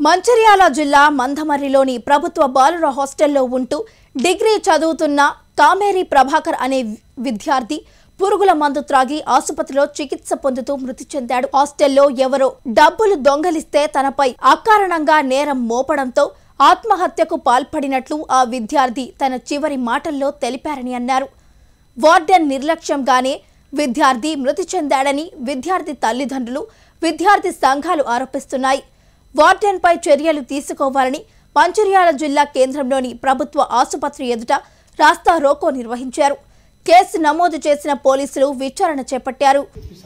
మంచిర్యాల జిల్లా మందమర్రిలోని ప్రభుత్వ బాలుర హాస్టల్లో ఉంటూ డిగ్రీ చదువుతున్న కామేరి ప్రభాకర్ అనే విద్యార్థి పురుగుల మందు త్రాగి ఆసుపత్రిలో చికిత్స పొందుతూ మృతి చెందాడు హాస్టల్లో ఎవరో డబ్బులు దొంగలిస్తే తనపై అకారణంగా నేరం మోపడంతో ఆత్మహత్యకు పాల్పడినట్లు ఆ విద్యార్థి తన చివరి మాటల్లో తెలిపారని అన్నారు వార్డెన్ నిర్లక్ష్యంగానే విద్యార్థి మృతి చెందాడని విద్యార్థి తల్లిదండ్రులు విద్యార్థి సంఘాలు ఆరోపిస్తున్నాయి వార్డెన్పై చర్యలు తీసుకోవాలని మంచిర్యాల జిల్లా కేంద్రంలోని ప్రభుత్వ ఆసుపత్రి ఎదుట రాస్తా రోకో నిర్వహించారు కేసు నమోదు చేసిన పోలీసులు విచారణ చేపట్టారు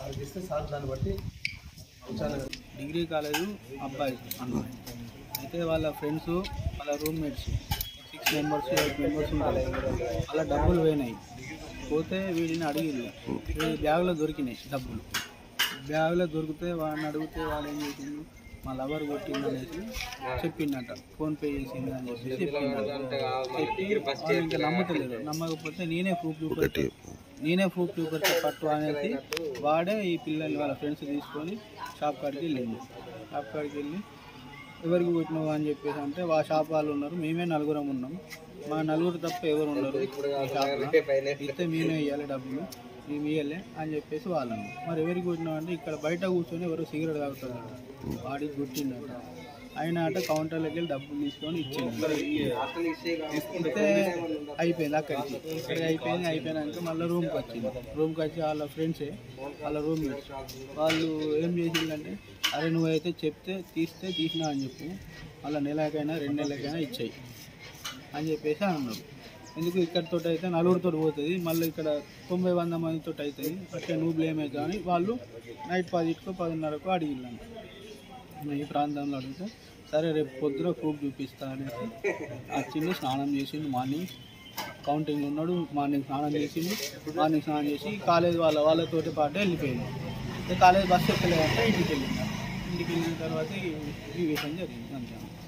డిగ్రీ కాలేజ్ అబ్బాయి అన్న అయితే వాళ్ళ ఫ్రెండ్స్ వాళ్ళ roommates six members eight members ఉంటారు అలా డబ్బులు పోయినాయి పోతే వీడిని అడిగింది వీడి బ్యాగ్లో దొరికినాయి డబ్బులు బ్యాగ్లో దొరికితే వాడిని అడిగితే వాళ్ళు ఏం చేసిండు మా లవర్ కొట్టింది అనేసి చెప్పిండట ఫోన్పే చేసింది అని చెప్పేసి చెప్పిండట చెప్పి వాడు ఇంకా నమ్మతలేదు నమ్మకపోతే నేనే ప్రూఫ్ చూపెట్టి నేనే ప్రూఫ్ చూపెడితే పట్టు అనేసి వాడే ఈ పిల్లల్ని వాళ్ళ ఫ్రెండ్స్ తీసుకొని షాప్ కాడికి వెళ్ళింది షాప్ కాడికి వెళ్ళి ఎవరికి కొట్టినావు అని చెప్పేసి అంటే వా షాప్ వాళ్ళు ఉన్నారు మేమే నలుగురం ఉన్నాం మా నలుగురు తప్ప ఎవరు ఉండరు ఈ షాప్లో ఇస్తే మేమే ఇవ్వాలి డబ్బులు మేము ఇవ్వలే అని చెప్పేసి వాళ్ళు అన్నారు. మరి ఎవరికి కొట్టినావు అంటే ఇక్కడ బయట కూర్చొని ఎవరు సిగరెట్ తాగుతారు వాడికి కొట్టిండట ఆయన అట కౌంటర్లోకి వెళ్ళి డబ్బులు తీసుకొని ఇచ్చింది ఇస్తే అయిపోయింది అక్కడికి ఇక్కడికి అయిపోయింది అయిపోయినాక మళ్ళీ రూమ్కి వచ్చింది రూమ్కి వచ్చి వాళ్ళ ఫ్రెండ్సే వాళ్ళ రూమ్మేట్స్ వాళ్ళు ఏం చేసిందంటే అరే నువ్వైతే చెప్తే తీస్తే తీసినా అని చెప్పు మళ్ళీ నెలకైనా రెండు నెలలకైనా ఇచ్చాయి అని చెప్పేసి అన్నారు ఎందుకు ఇక్కడితో అయితే నలుగురితో పోతుంది మళ్ళీ ఇక్కడ తొంభై వంద మందితో అవుతుంది అట్లా నువ్వు బ్లేమ్ అవుతావు అని వాళ్ళు నైట్ పదిటికో పదిన్నరకు అడిగిల్లంట ఈ ప్రాంతంలో అడిగితే సరే రేపు పొద్దున ప్రూఫ్ చూపిస్తా అనేసి వచ్చిండు స్నానం చేసిండు మార్నింగ్ కౌంటింగ్ ఉన్నాడు మార్నింగ్ స్నానం చేసిండు మార్నింగ్ స్నానం చేసి కాలేజ్ వాళ్ళ వాళ్ళతోటి పాటు వెళ్ళిపోయింది ఇక కాలేజ్ బస్సు ఎక్కలేదంటే ఇంటికి వెళ్ళింది ఇంటికి వెళ్ళిన తర్వాత ఈ- ఈ విషయం జరిగింది అంతే